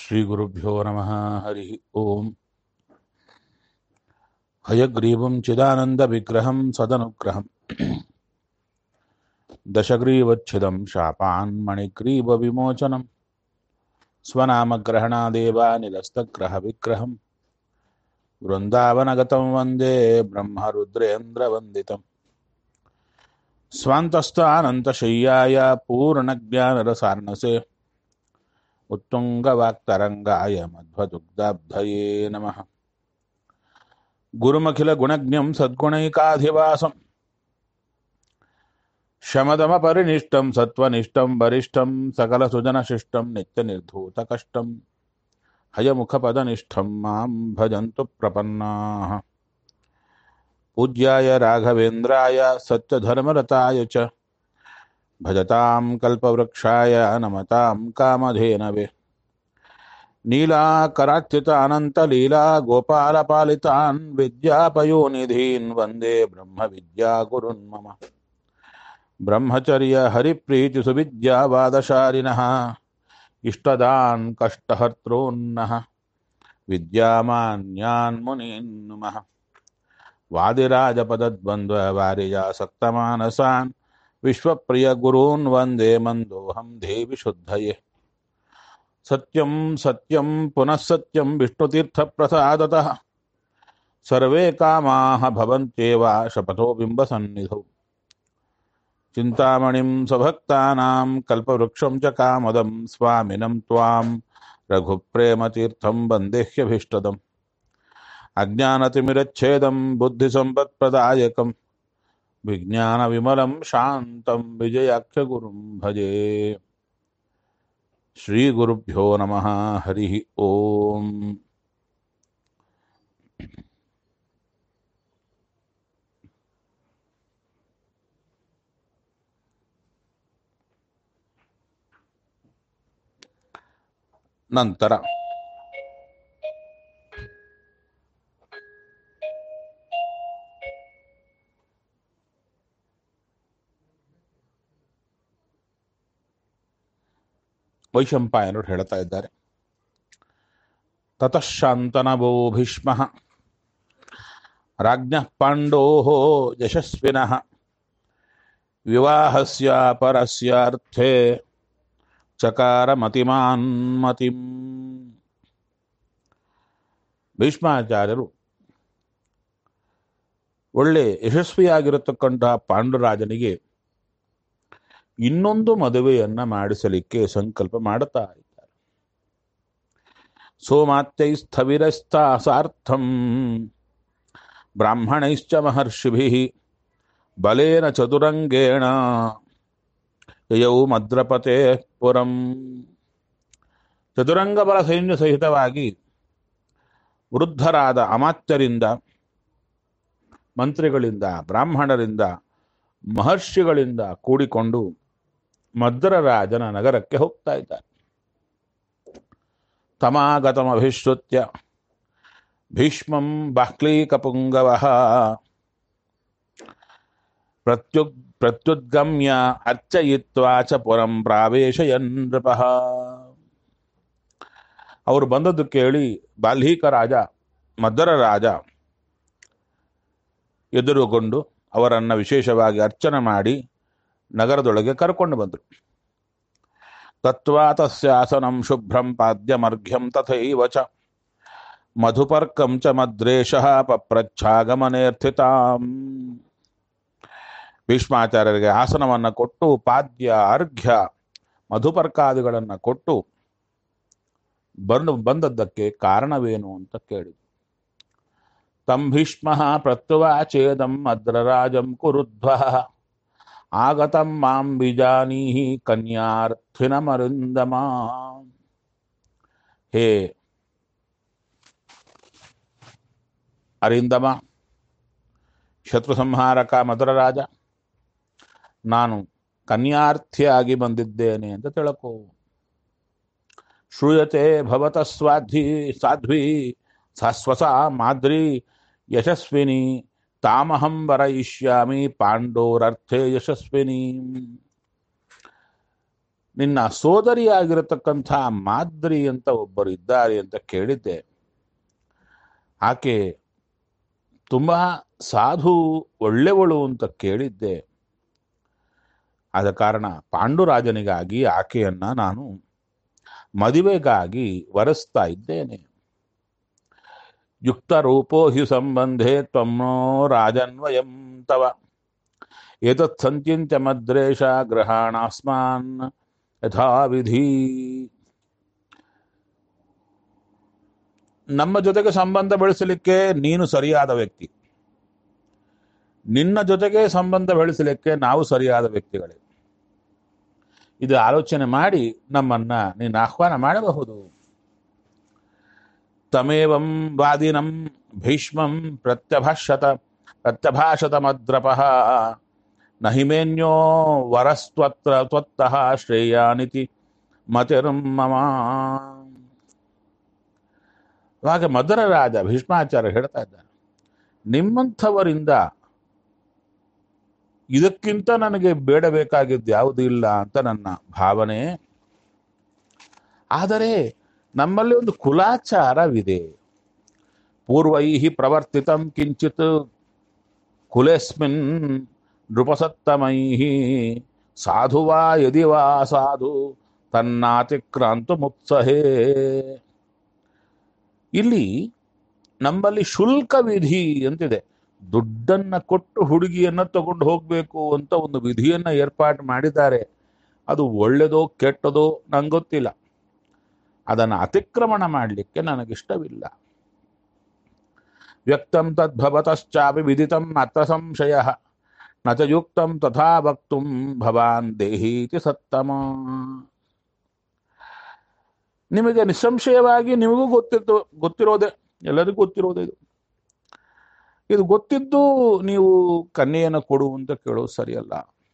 श्रीगुरुभ्यो नमः हरिः ओम् हयग्रीवं चिदानन्दविग्रहं सदनुग्रहम् दशग्रीवच्छिदं शापान्मणिग्रीवविमोचनं स्वनामग्रहणादेवानिलस्तग्रहविग्रहं वृन्दावनगतं वन्दे ब्रह्मरुद्रेन्द्रवन्दितम् स्वान्तस्थानन्तशय्याय पूर्णज्ञानरसार्णसे उत्तुङ्गवाक्तरङ्गाय मध्वदुग्धाब्धये नमः गुरुमखिलगुणज्ञं सद्गुणैकाधिवासं शमदमपरिनिष्टं सत्त्वनिष्ठं वरिष्ठं सकलसुजनशिष्टं नित्यनिर्धूतकष्टं हयमुखपदनिष्ठं मां भजन्तु प्रपन्नाः पूज्याय राघवेन्द्राय सत्यधर्मरताय च भजतां कल्पवृक्षाय नमतां कामधेनवे नीलाकराच्युत अनन्तलीला गोपालपालितान् विद्यापयोनिधीन् वन्दे ब्रह्मविद्यागुरुन् मम ब्रह्मचर्यहरिप्रीतिसुविद्यावादशालिनः इष्टदान् कष्टहर्तॄन्नः विद्यामान्यान् मुनीन् नुमः वादिराजपदद्वन्द्ववारिजासक्तमानसान् विश्वप्रियगुरून् वन्दे मन्दोऽहं देवि शुद्धये सत्यं सत्यं पुनः सत्यं विष्णुतीर्थप्रसादतः सर्वे कामाः भवन्त्येव शपथो बिम्बसन्निधौ चिन्तामणिं स्वभक्तानां कल्पवृक्षं च कामदं स्वामिनं त्वां रघुप्रेमतीर्थं वन्देह्यभीष्टदम् अज्ञानतिमिरच्छेदं बुद्धिसम्पत्प्रदायकं विज्ञानविमलं शान्तं विजयाख्यगुरुं भजे श्रीगुरुभ्यो नमः हरिः ओम् ನಂತರ ವೈಶಂಪಾಯನರು ಹೇಳ್ತಾ ಇದ್ದಾರೆ ತತಃಶಾಂತನವೋ ಭೀಷ್ಮ ರಾಜ್ಞ ಪಾಂಡೋ ಯಶಸ್ವಿನಃ ವಿವಾಹಸ್ಯ ಪರಸ್ಯಾರ್ಥೆ ಚಕಾರ ಮತಿಮಾನ್ ಮತಿಂ ಭೀಷ್ಮಾಚಾರ್ಯರು ಒಳ್ಳೆ ಯಶಸ್ವಿಯಾಗಿರತಕ್ಕಂತಹ ಪಾಂಡುರಾಜನಿಗೆ ಇನ್ನೊಂದು ಮದುವೆಯನ್ನ ಮಾಡಿಸಲಿಕ್ಕೆ ಸಂಕಲ್ಪ ಮಾಡುತ್ತಾ ಇದ್ದಾರೆ ಸೋಮಾತ್ಯೈಸ್ಥವಿರಸ್ತಾಸಾರ್ಥಂ ಬ್ರಾಹ್ಮಣೈಶ್ಚ ಮಹರ್ಷಿಭಿ ಬಲೇನ ಚತುರಂಗೇಣ ಯಯೌ ಮದ್ರಪತೆ ಪುರಂ ಚತುರಂಗ ಬಲ ಸೈನ್ಯ ಸಹಿತವಾಗಿ ವೃದ್ಧರಾದ ಅಮಾತ್ಯರಿಂದ ಮಂತ್ರಿಗಳಿಂದ ಬ್ರಾಹ್ಮಣರಿಂದ ಮಹರ್ಷಿಗಳಿಂದ ಕೂಡಿಕೊಂಡು ಮದ್ರರಾಜನ ನಗರಕ್ಕೆ ಹೋಗ್ತಾ ಇದ್ದಾರೆ ತಮಾಗತಮಭಿಶ್ರುತ್ಯ ಭೀಷ್ಮಂ ಬಾಕ್ಲೀಕಪುಂಗವ ಪ್ರತ್ಯುಗ್ ಪ್ರತ್ಯುದ್ಗಮ್ಯ ಅರ್ಚಯಿತ್ವಾ ಚ ಪುರಂ ಪ್ರಾವೇಶಯನ್ ನೃಪಃ ಅವರು ಬಂದದ್ದು ಕೇಳಿ ಬಾಲ್ಹೀಕ ರಾಜ ಮದ್ದರ ರಾಜ ಎದುರುಗೊಂಡು ಅವರನ್ನ ವಿಶೇಷವಾಗಿ ಅರ್ಚನೆ ಮಾಡಿ ನಗರದೊಳಗೆ ಕರ್ಕೊಂಡು ಬಂದರು ತತ್ವಾ ತಸ್ಯಾಸನಂ ಶುಭ್ರಂ ಪಾದ್ಯಮರ್ಘ್ಯಂ ತಥೈವ ಚ ಮಧುಪರ್ಕಂ ಚ ಮದ್ರೇಶಃ ಪಪ್ರಚ್ಛಾಗಮನೇರ್ಥಿತಾಂ ಭೀಷ್ಮಾಚಾರ್ಯರಿಗೆ ಆಸನವನ್ನು ಕೊಟ್ಟು ಪಾದ್ಯ ಅರ್ಘ್ಯ ಮಧುಪರ್ಕಾದಿಗಳನ್ನು ಕೊಟ್ಟು ಬಂದು ಬಂದದ್ದಕ್ಕೆ ಕಾರಣವೇನು ಅಂತ ಕೇಳಿದ್ರು ತಂ ಭೀಷ್ಮ ಪ್ರತ್ಯುವಾಚೇದಂ ಅದ್ರರಾಜಂ ಕುರುಧ್ವ ಆಗತಂ ಮಾಂ ಬಿಜಾನೀಹಿ ಕನ್ಯಾರ್ಥಿನಮರುಂದಮ ಹೇ ಅರಿಂದಮ ಶತ್ರು ಸಂಹಾರಕ ಮಧುರರಾಜ ನಾನು ಕನ್ಯಾರ್ಥಿಯಾಗಿ ಬಂದಿದ್ದೇನೆ ಅಂತ ತಿಳ್ಕೋ ಶ್ರೂಯತೆ ಭವತ ಸ್ವಾಧ್ವಿ ಸಾಧ್ವಿ ಸಾಸ್ವಸ ಮಾದ್ರಿ ಯಶಸ್ವಿನಿ ತಾಮಹಂ ವರಯಿಷ್ಯಾಮಿ ಪಾಂಡೋರರ್ಥೆ ಯಶಸ್ವಿನಿ ನಿನ್ನ ಸೋದರಿಯಾಗಿರತಕ್ಕಂಥ ಮಾದ್ರಿ ಅಂತ ಒಬ್ಬರು ಇದ್ದಾರೆ ಅಂತ ಕೇಳಿದ್ದೆ ಆಕೆ ತುಂಬಾ ಸಾಧು ಒಳ್ಳೆವಳು ಅಂತ ಕೇಳಿದ್ದೆ ಆದ ಕಾರಣ ಪಾಂಡುರಾಜನಿಗಾಗಿ ಆಕೆಯನ್ನ ನಾನು ಮದುವೆಗಾಗಿ ವರೆಸ್ತಾ ಇದ್ದೇನೆ ಯುಕ್ತ ರೂಪೋ ಹಿ ಸಂಬಂಧೆ ತ್ವಮ್ನೋ ರಾಜನ್ವಯಂ ತವ ಏತತ್ ಸಂಚಿಂತ್ಯ ಮದ್ರೇಶ ಗ್ರಹಾಣಾಸ್ಮಾನ್ ಯಥಾವಿಧಿ ನಮ್ಮ ಜೊತೆಗೆ ಸಂಬಂಧ ಬೆಳೆಸಲಿಕ್ಕೆ ನೀನು ಸರಿಯಾದ ವ್ಯಕ್ತಿ ನಿನ್ನ ಜೊತೆಗೆ ಸಂಬಂಧ ಬೆಳೆಸಲಿಕ್ಕೆ ನಾವು ಸರಿಯಾದ ವ್ಯಕ್ತಿಗಳೇ ಇದು ಆಲೋಚನೆ ಮಾಡಿ ನಮ್ಮನ್ನ ನೀನು ಆಹ್ವಾನ ಮಾಡಬಹುದು ತಮೇವಂ ವಾದಿನಂ ಭೀಷ್ಮಂ ಪ್ರತ್ಯಭಾಷತ ಪ್ರತ್ಯಭಾಷತ ಮದ್ರಪಃ ನಹಿಮೇನ್ಯೋ ವರಸ್ತ್ವತ್ರ ತ್ವತ್ತಃ ಶ್ರೇಯಾನಿತಿ ಮತಿರ್ಮಮ ಆಗ ಮದರ ರಾಜ ಭೀಷ್ಮಾಚಾರ್ಯ ಹೇಳ್ತಾ ಇದ್ದಾನೆ ನಿಮ್ಮಂಥವರಿಂದ ಇದಕ್ಕಿಂತ ನನಗೆ ಬೇಡಬೇಕಾಗಿದ್ದು ಯಾವುದೂ ಇಲ್ಲ ಅಂತ ನನ್ನ ಭಾವನೆ ಆದರೆ ನಮ್ಮಲ್ಲಿ ಒಂದು ಕುಲಾಚಾರವಿದೆ ಪೂರ್ವೈ ಪ್ರವರ್ತಿತಂ ಕಿಂಚಿತ್ ಕುಲೆಸ್ಮಿನ್ ನೃಪಸತ್ತಮೈ ಸಾಧು ವಾ ಯದಿ ವಾ ಸಾಧು ತನ್ನಾತಿಕ್ರಾಂತು ಮುತ್ಸಹೇ ಇಲ್ಲಿ ನಮ್ಮಲ್ಲಿ ಶುಲ್ಕ ವಿಧಿ ಅಂತಿದೆ ದುಡ್ಡನ್ನ ಕೊಟ್ಟು ಹುಡುಗಿಯನ್ನ ತಗೊಂಡು ಹೋಗ್ಬೇಕು ಅಂತ ಒಂದು ವಿಧಿಯನ್ನ ಏರ್ಪಾಡು ಮಾಡಿದ್ದಾರೆ ಅದು ಒಳ್ಳೆದೋ ಕೆಟ್ಟದೋ ನಂಗೆ ಗೊತ್ತಿಲ್ಲ ಅದನ್ನು ಅತಿಕ್ರಮಣ ಮಾಡಲಿಕ್ಕೆ ನನಗಿಷ್ಟವಿಲ್ಲ ವ್ಯಕ್ತಂ ತದ್ಭವತಶ್ಚಾಪಿ ವಿದಿತಂ ಅತ್ರ ಸಂಶಯ ನ ಚ ಯುಕ್ತಂ ತಥಾ ವಕ್ತುಂ ಭವಾನ್ ದೇಹೀತಿ ಸತ್ತಮ ನಿಮಗೆ ನಿಸ್ಸಂಶಯವಾಗಿ ನಿಮಗೂ ಗೊತ್ತಿತ್ತು ಗೊತ್ತಿರೋದೆ ಎಲ್ಲರಿಗೂ ಗೊತ್ತಿರೋದೆ ಇದು ಇದು ಗೊತ್ತಿದ್ದು ನೀವು ಕನ್ಯೆಯನ್ನು ಕೊಡು ಅಂತ ಕೇಳೋದು ಸರಿಯಲ್ಲ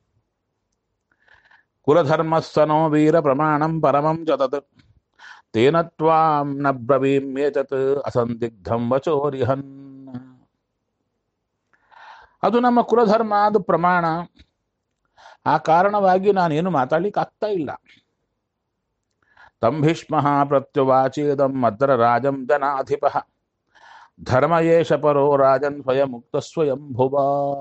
ಕುಲಧರ್ಮಸ್ಸನೋ ವೀರ ಪ್ರಮಾಣಂ ಪರಮಂ ಚತತ್ ತೇನ ತ್ವಾಂ ನ ಬ್ರವೀಮ್ಯೇತತ್ ಅಸಂದಿಗ್ಧಂ ವಚೋರಿಹನ್ ಅದು ನಮ್ಮ ಕುಲಧರ್ಮ ಅದು ಪ್ರಮಾಣ ಆ ಕಾರಣವಾಗಿ ನಾನೇನು ಮಾತಾಡ್ಲಿಕ್ಕೆ ಆಗ್ತಾ ಇಲ್ಲ ತಂ ಭೀಷ್ಮ ಪ್ರತ್ಯುವಾಚೇದಂ ಮದ್ರ ರಾಜಂ ಜನಾಧಿಪ ಧರ್ಮ ಏಷ ಪರೋ ರಾಜನ್ ಸ್ವಯಂ ಮುಕ್ತ ಸ್ವಯಂ ಭುವ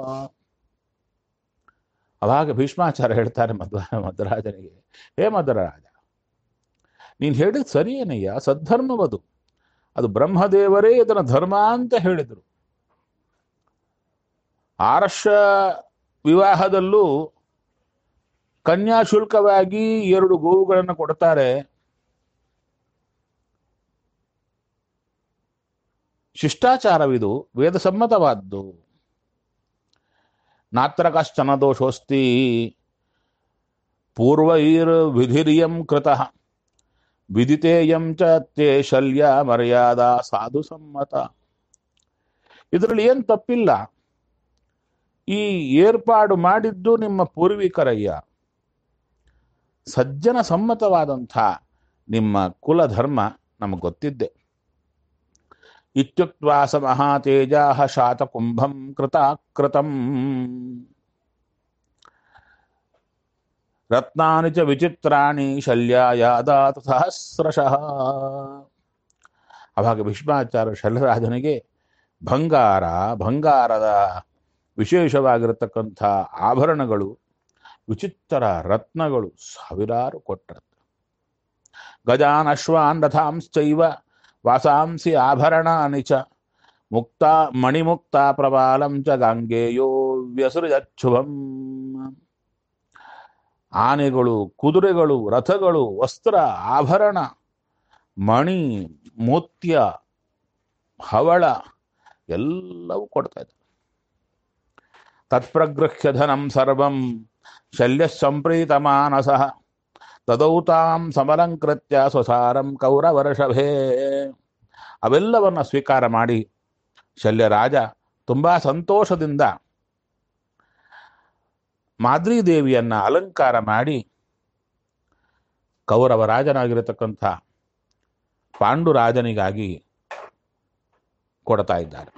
ಅವಾಗ ಭೀಷ್ಮಾಚಾರ್ಯ ಹೇಳ್ತಾರೆ ಮಧ್ವ ಮಧ್ವರಾಜನಿಗೆ ಹೇ ಮಧ್ವರಾಜ ನೀನು ಹೇಳಿದ ಸರಿಯೇನಯ್ಯ ಸದ್ಧರ್ಮವದು ಅದು ಬ್ರಹ್ಮದೇವರೇ ಇದನ್ನ ಧರ್ಮ ಅಂತ ಹೇಳಿದರು ಆರಶ ವಿವಾಹದಲ್ಲೂ ಕನ್ಯಾಶುಲ್ಕವಾಗಿ ಎರಡು ಗೋವುಗಳನ್ನು ಕೊಡ್ತಾರೆ ಶಿಷ್ಟಾಚಾರವಿದು ವೇದ ಸಮ್ಮತವಾದ್ದು ನಾತ್ರ ಕಶ್ಚನ ದೋಷೋಸ್ತಿ ಪೂರ್ವೈರ್ ವಿಧಿರಿಯಂ ಕೃತಃ ವಿದಿತೇಯಂ ಚ ತೇ ಶಲ್ಯ ಮರ್ಯಾದಾ ಸಾಧು ಸಮ್ಮತ ಇದರಲ್ಲಿ ಏನು ತಪ್ಪಿಲ್ಲ ಈ ಏರ್ಪಾಡು ಮಾಡಿದ್ದು ನಿಮ್ಮ ಪೂರ್ವಿಕರಯ್ಯ ಸಜ್ಜನ ಸಮ್ಮತವಾದಂಥ ನಿಮ್ಮ ಕುಲಧರ್ಮ ನಮಗೆ ಗೊತ್ತಿದ್ದೆ ಇತ್ಯುಕ್ತ್ವಾ ಸ ಮಹಾತೇಜಾ ಶಾತಕುಂಭಂ ಕೃತಾಕೃತಂ ರತ್ನಾನಿ ಚ ವಿಚಿತ್ರಾಣಿ ಶಲ್ಯಾಯಾದಾತ ಸಹಸ್ರಶಃ ಅವಾಗ ಭೀಷ್ಮಾಚಾರ್ಯ ಶಲ್ಯರಾಜನಿಗೆ ಬಂಗಾರ ಬಂಗಾರದ ವಿಶೇಷವಾಗಿರತಕ್ಕಂಥ ಆಭರಣಗಳು ವಿಚಿತ್ರ ರತ್ನಗಳು ಸಾವಿರಾರು ಕೊಟ್ಟರು ಗಜಾನ್ ಅಶ್ವಾನ್ ರಥಾಂಶ್ಚೈವ ವಾಸಾಂಸಿ ಆಭರಣಾನಿ ಚ ಮುಕ್ತ ಮಣಿಮುಕ್ತ ಪ್ರಬಾಲಂ ಚ ಗಾಂಗೇಯೋ ವ್ಯಸೃಜಚ್ಛುಭಂ ಆನೆಗಳು ಕುದುರೆಗಳು ರಥಗಳು ವಸ್ತ್ರ ಆಭರಣ ಮಣಿ ಮೋತ್ಯ ಹವಳ ಎಲ್ಲವೂ ಕೊಡ್ತಾ ಇದ್ದಾರೆ ತತ್ಪ್ರಗೃಹ್ಯ ಧನಂ ಸರ್ವಂ ಶಲ್ಯ ಸಂಪ್ರೀತ ಮಾನಸ ತದೌತಾಂ ಸಮಲಂಕೃತ್ಯ ಸ್ವಸಾರಂ ಕೌರವರ್ಷಭೇ ಅವೆಲ್ಲವನ್ನ ಸ್ವೀಕಾರ ಮಾಡಿ ಶಲ್ಯರಾಜ ತುಂಬಾ ಸಂತೋಷದಿಂದ ಮಾದ್ರಿ ದೇವಿಯನ್ನ ಅಲಂಕಾರ ಮಾಡಿ ಕೌರವ ರಾಜನಾಗಿರತಕ್ಕಂಥ ಪಾಂಡುರಾಜನಿಗಾಗಿ ಕೊಡ್ತಾ ಇದ್ದಾರೆ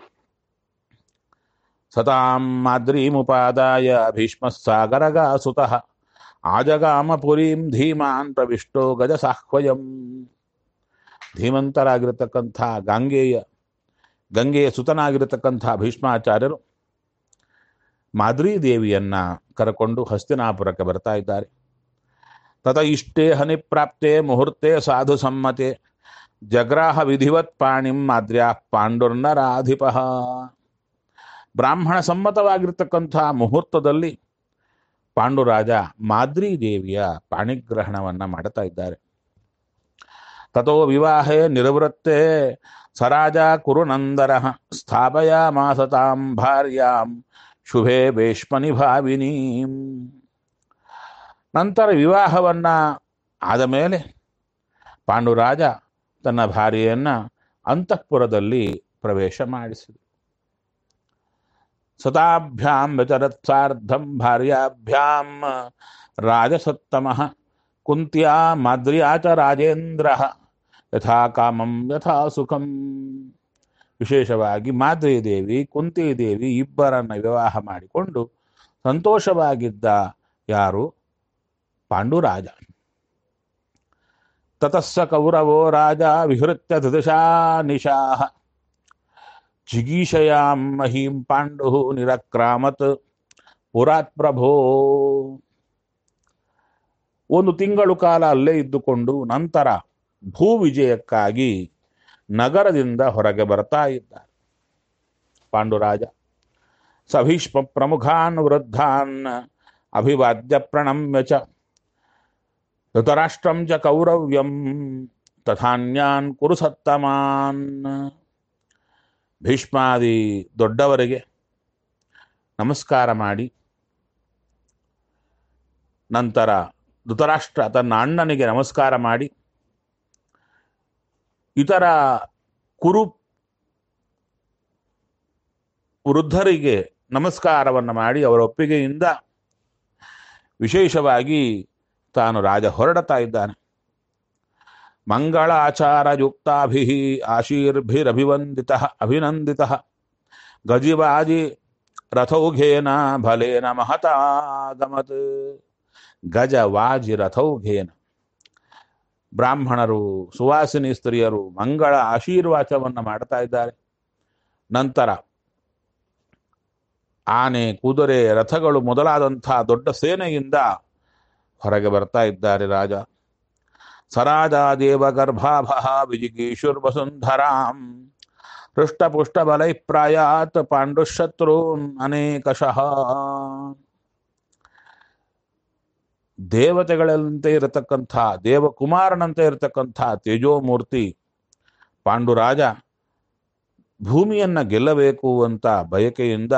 ಸತಾಂ ಮಾದ್ರೀಮುಪಾದಾಯ ಭೀಷ್ಮ ಸಾಗರಗ ಸುತಃ ಆಜಗಾಮ ಪುರೀಂ ಧೀಮಾನ್ ಪ್ರವಿಷ್ಟೋ ಗಜ ಸಾಹ್ವಯಂ ಧೀಮಂತರಾಗಿರತಕ್ಕಂಥ ಗಾಂಗೇಯ ಗಂಗೆಯ ಸುತನಾಗಿರತಕ್ಕಂಥ ಭೀಷ್ಮಾಚಾರ್ಯರು ಮಾದ್ರಿ ದೇವಿಯನ್ನ ಕರಕೊಂಡು ಹಸ್ತಿನಾಪುರಕ್ಕೆ ಬರ್ತಾ ಇದ್ದಾರೆ ತತ ಇಷ್ಟೇ ಹನಿ ಪ್ರಾಪ್ತೆ ಮುಹೂರ್ತೆ ಸಾಧು ಸಮ್ಮತೆ ಜಗ್ರಾಹ ವಿಧಿವತ್ ಪಾಣಿಂ ಮಾದ್ರ್ಯಾ ಪಾಂಡುರ್ನರಾಧಿಪ ಬ್ರಾಹ್ಮಣ ಸಮ್ಮತವಾಗಿರ್ತಕ್ಕಂಥ ಮುಹೂರ್ತದಲ್ಲಿ ಪಾಂಡುರಾಜ ಮಾದ್ರಿ ದೇವಿಯ ಪಾಣಿಗ್ರಹಣವನ್ನ ಮಾಡ್ತಾ ಇದ್ದಾರೆ ತಥೋ ವಿವಾಹೇ ನಿರವೃತ್ತೆ ಸರಾಜ ಕುರುನಂದರ ಸ್ಥಾಪಯ ಮಾಸತಾಂ ಭಾರ್ಯಾಂ ಶುಭೆ ಭೇಷ್ಮನಿ ಭಾವಿನೀಂ ನಂತರ ವಿವಾಹವನ್ನ ಆದ ಮೇಲೆ ಪಾಂಡುರಾಜ ತನ್ನ ಭಾರ್ಯೆಯನ್ನ ಅಂತಃಪುರದಲ್ಲಿ ಪ್ರವೇಶ ಮಾಡಿಸಿದ ಸತಾಭ್ಯಾಂ ವಿತರತ್ಸಾರ್ಧಂ ಭಾರ್ಯಾಭ್ಯಾಂ ರಾಜಸತ್ತಮಃ ಕುಂತ್ಯಾ ಮಾದ್ರ್ಯಾ ಚ ರಾಜೇಂದ್ರ ಯಥಾ ಕಾಮಂ ಯಥಾ ಸುಖಂ ವಿಶೇಷವಾಗಿ ಮಾದ್ರಿ ದೇವಿ ಕುಂತಿ ದೇವಿ ಇಬ್ಬರನ್ನ ವಿವಾಹ ಮಾಡಿಕೊಂಡು ಸಂತೋಷವಾಗಿದ್ದ ಯಾರು ಪಾಂಡುರಾಜ ತತಸ್ಸ ಕೌರವೋ ರಾಜ ವಿಹೃತ್ಯ ಧೃದಶಾ ನಿಶಾಹ ಜಿಗೀಷಯಾಂ ಮಹೀಂ ಪಾಂಡು ನಿರಕ್ರಾಮತ್ ಪುರಾತ್ ಪ್ರಭೋ ಒಂದು ತಿಂಗಳು ಕಾಲ ಅಲ್ಲೇ ಇದ್ದುಕೊಂಡು ನಂತರ ಭೂ ವಿಜಯಕ್ಕಾಗಿ ನಗರದಿಂದ ಹೊರಗೆ ಬರ್ತಾ ಇದ್ದಾರೆ ಪಾಂಡುರಾಜ ಸಭೀಷ್ಮ ಪ್ರಮುಖಾನ್ ವೃದ್ಧಾನ್ ಅಭಿವಾದ್ಯ ಪ್ರಣಮ್ಯ ಚ ಧೃತರಾಷ್ಟ್ರಂ ಚ ಕೌರವ್ಯಂ ತಥಾನ್ಯಾನ್ ಕುರು ಸತ್ತಮಾನ್ ಭೀಷ್ಮಾದಿ ದೊಡ್ಡವರಿಗೆ ನಮಸ್ಕಾರ ಮಾಡಿ ನಂತರ ಧೃತರಾಷ್ಟ್ರ ತನ್ನ ಅಣ್ಣನಿಗೆ ನಮಸ್ಕಾರ ಮಾಡಿ ಇತರ ಕುರು ವೃದ್ಧರಿಗೆ ನಮಸ್ಕಾರವನ್ನು ಮಾಡಿ ಅವರ ಒಪ್ಪಿಗೆಯಿಂದ ವಿಶೇಷವಾಗಿ ತಾನು ರಾಜ ಹೊರಡ್ತಾ ಇದ್ದಾನೆ ಮಂಗಳ ಆಚಾರ ಯುಕ್ತಾಭಿ ಆಶೀರ್ಭಿರಭಿವಂದಿತ ಅಭಿನಂದಿತ ಗಜಿವಾಜಿ ರಥೌಘೇನ ಫಲೇನ ಮಹತಾಗಮತ್ ಗಜವಾಜಿ ರಥೌಘೇನ ಬ್ರಾಹ್ಮಣರು ಸುವಾಸಿನಿ ಸ್ತ್ರೀಯರು ಮಂಗಳ ಆಶೀರ್ವಾಚವನ್ನು ಮಾಡ್ತಾ ಇದ್ದಾರೆ ನಂತರ ಆನೆ ಕುದುರೆ ರಥಗಳು ಮೊದಲಾದಂಥ ದೊಡ್ಡ ಸೇನೆಯಿಂದ ಹೊರಗೆ ಬರ್ತಾ ಇದ್ದಾರೆ ರಾಜ ಸರಾಜಾದೇವ ಗರ್ಭಾಭ ವಿಜಿಗೀಶುರ್ ವಸುಂಧರಾಂ ಹೃಷ್ಟಪುಷ್ಟ ಬಲೈಪ್ರಾಯಾತ್ ಪಾಂಡುಶತ್ರೂನ್ ಅನೇಕಶಃ ದೇವತೆಗಳಂತೆ ಇರತಕ್ಕಂಥ ದೇವಕುಮಾರನಂತೆ ಇರತಕ್ಕಂಥ ತೇಜೋಮೂರ್ತಿ ಪಾಂಡುರಾಜ ಭೂಮಿಯನ್ನ ಗೆಲ್ಲಬೇಕು ಅಂತ ಬಯಕೆಯಿಂದ